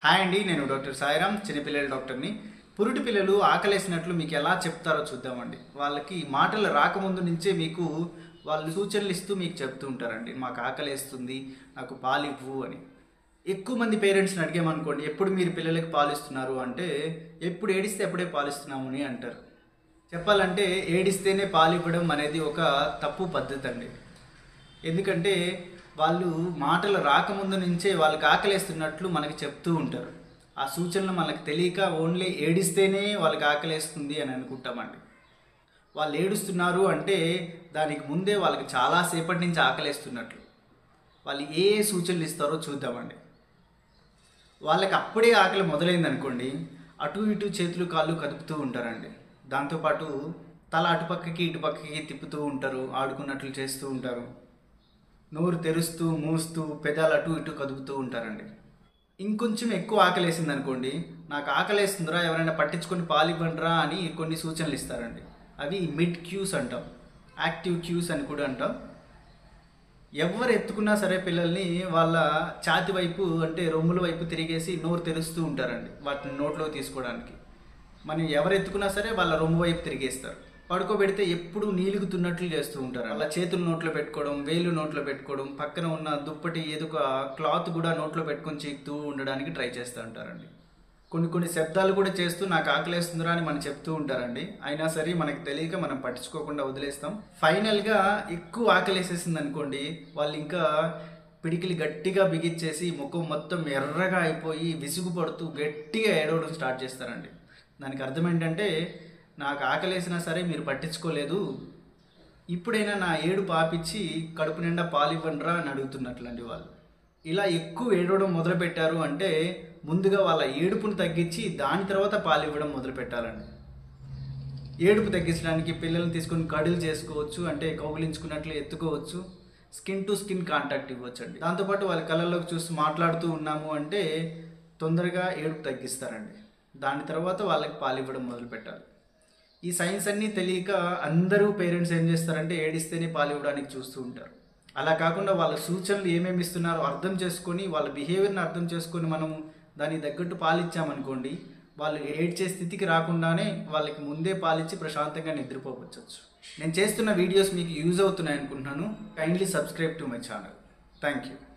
hi అండి నేను doctor Sairam చిన్నపిల్లల డాక్టర్ని పురుటి పిల్లలు ఆకలేసినట్లు మీకు ఎలా చెప్తారో చూద్దామండి వాళ్ళకి మాటలు రాకముందు నుంచే మీకు వాళ్ళు సూచనలు ఇస్తూ మీకు చెప్తూ ఉంటారండి మాకు ఆకలేస్తుంది నాకు పాలు ఇవ్వు అని ఎక్కువ మంది పేరెంట్స్ని అడిగామనుకోండి ఎప్పుడు మీరు పిల్లలకి పాలిస్తున్నారు అంటే ఎప్పుడు ఏడిస్తే అప్పుడే పాలిస్తున్నాము అని అంటారు చెప్పాలంటే ఏడిస్తేనే పాలు ఇవ్వడం అనేది ఒక తప్పు పద్ధతి అండి ఎందుకంటే వాళ్ళు మాటలు రాకముందు నుంచే వాళ్ళకి ఆకలేస్తున్నట్లు మనకి చెప్తూ ఉంటారు ఆ సూచనలు మనకు తెలియక ఓన్లీ ఏడిస్తేనే వాళ్ళకి ఆకలేస్తుంది అని అనుకుంటామండి వాళ్ళు ఏడుస్తున్నారు అంటే దానికి ముందే వాళ్ళకి చాలాసేపటి నుంచి ఆకలేస్తున్నట్లు వాళ్ళు ఏ ఏ సూచనలు ఇస్తారో చూద్దామండి వాళ్ళకి అప్పుడే ఆకలి మొదలైంది అనుకోండి అటు ఇటు చేతులు కాళ్ళు కదుపుతూ ఉంటారండి దాంతోపాటు తల అటుపక్కకి ఇటుపక్కకి తిప్పుతూ ఉంటారు ఆడుకున్నట్లు చేస్తూ ఉంటారు నోరు తెరుస్తూ మూస్తూ పెదాలు అటు ఇటు కదుపుతూ ఉంటారండి ఇంకొంచెం ఎక్కువ ఆకలేసింది అనుకోండి నాకు ఆకలేస్తుందిరా ఎవరైనా పట్టించుకొని పాలు ఇవ్వండిరా అని కొన్ని సూచనలు ఇస్తారండి అవి మిడ్ క్యూస్ అంటాం యాక్టివ్ క్యూస్ అని కూడా అంటాం ఎవరు ఎత్తుకున్నా సరే పిల్లల్ని వాళ్ళ ఛాతి వైపు అంటే రొమ్ముల వైపు తిరిగేసి నోరు తెరుస్తూ ఉంటారండి వాటిని నోట్లో తీసుకోవడానికి మనం ఎవరు ఎత్తుకున్నా సరే వాళ్ళ రొమ్ము వైపు తిరిగేస్తారు పడుకోబెడితే ఎప్పుడు నీలుగుతున్నట్లు చేస్తూ ఉంటారు అలా చేతులు నోట్లో పెట్టుకోవడం వేలు నోట్లో పెట్టుకోవడం పక్కన ఉన్న దుప్పటి ఏదో ఒక క్లాత్ కూడా నోట్లో పెట్టుకొని చీకుతూ ఉండడానికి ట్రై చేస్తూ ఉంటారండి కొన్ని కొన్ని శబ్దాలు కూడా చేస్తూ నాకు ఆకలేస్తుందిరా అని మనం చెప్తూ ఉంటారండి అయినా సరే మనకు తెలియక మనం పట్టించుకోకుండా వదిలేస్తాం ఫైనల్గా ఎక్కువ ఆకలేసేసింది అనుకోండి వాళ్ళు ఇంకా పిడికిలి గట్టిగా బిగిచ్చేసి ముఖం మొత్తం ఎర్రగా అయిపోయి విసుగు పడుతూ గట్టిగా ఏడవడం స్టార్ట్ చేస్తారండి దానికి అర్థం ఏంటంటే నాకు ఆకలేసినా సరే మీరు పట్టించుకోలేదు ఇప్పుడైనా నా ఏడు పాపిచ్చి కడుపు నిండా పాలు ఇవ్వండిరా అని అడుగుతున్నట్లండి వాళ్ళు ఇలా ఎక్కువ ఏడవడం మొదలు పెట్టారు అంటే ముందుగా వాళ్ళ ఏడుపును తగ్గించి దాని తర్వాత పాలు ఇవ్వడం మొదలు పెట్టాలండి ఏడుపు తగ్గించడానికి పిల్లల్ని తీసుకొని కడులు చేసుకోవచ్చు అంటే కౌగిలించుకున్నట్లు ఎత్తుకోవచ్చు స్కిన్ టు స్కిన్ కాంటాక్ట్ ఇవ్వచ్చు అండి దాంతోపాటు వాళ్ళ కళ్ళల్లోకి చూసి మాట్లాడుతూ ఉన్నాము అంటే తొందరగా ఏడుపు తగ్గిస్తారండి దాని తర్వాత వాళ్ళకి పాలు ఇవ్వడం మొదలు పెట్టాలి ఈ సైన్స్ అన్నీ తెలియక అందరూ పేరెంట్స్ ఏం చేస్తారంటే ఏడిస్తేనే పాలు ఇవ్వడానికి చూస్తూ ఉంటారు అలా కాకుండా వాళ్ళ సూచనలు ఏమేమి ఇస్తున్నారో అర్థం చేసుకొని వాళ్ళ బిహేవియర్ని అర్థం చేసుకొని మనము దానికి తగ్గట్టు పాలిచ్చామనుకోండి వాళ్ళు ఏడ్చే స్థితికి రాకుండానే వాళ్ళకి ముందే పాలిచ్చి ప్రశాంతంగా నిద్రపోవచ్చు నేను చేస్తున్న వీడియోస్ మీకు యూజ్ అవుతున్నాయి అనుకుంటున్నాను kindly subscribe to my channel thank you